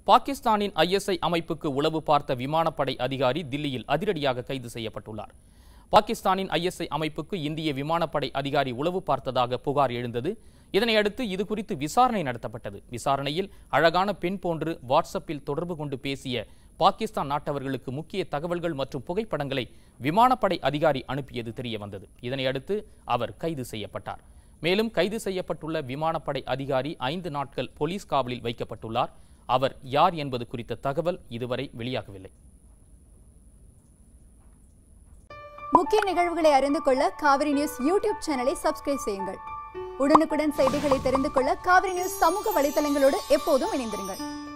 பாகிஸ்தானின் ஐஎஸ்ஐ அமைப்புக்கு உளவு பார்த்த விமானப்படை அதிகாரி தில்லியில் அதிரடியாக கைது செய்யப்பட்டுள்ளார் பாகிஸ்தானின் ஐஎஸ்ஐ அமைப்புக்கு இந்திய விமானப்படை அதிகாரி உளவு பார்த்ததாக புகார் எழுந்தது இதனையடுத்து இது குறித்து விசாரணை நடத்தப்பட்டது விசாரணையில் அழகான பெண் போன்று வாட்ஸ்அப்பில் தொடர்பு கொண்டு பேசிய பாகிஸ்தான் நாட்டவர்களுக்கு முக்கிய தகவல்கள் மற்றும் புகைப்படங்களை விமானப்படை அதிகாரி அனுப்பியது தெரிய வந்தது இதனையடுத்து அவர் கைது செய்யப்பட்டார் மேலும் கைது செய்யப்பட்டுள்ள விமானப்படை அதிகாரி ஐந்து நாட்கள் போலீஸ் காவலில் வைக்கப்பட்டுள்ளார் அவர் யார் என்பது குறித்த தகவல் இதுவரை வெளியாகவில்லை முக்கிய நிகழ்வுகளை அறிந்து கொள்ள காவிரி நியூஸ் யூடியூப் சேனலை சப்ஸ்கிரைப் செய்யுங்கள் உடனுக்குடன் செய்திகளை தெரிந்து கொள்ள காவிரி நியூஸ் சமூக வலைதளங்களோடு எப்போதும் இணைந்திருங்கள்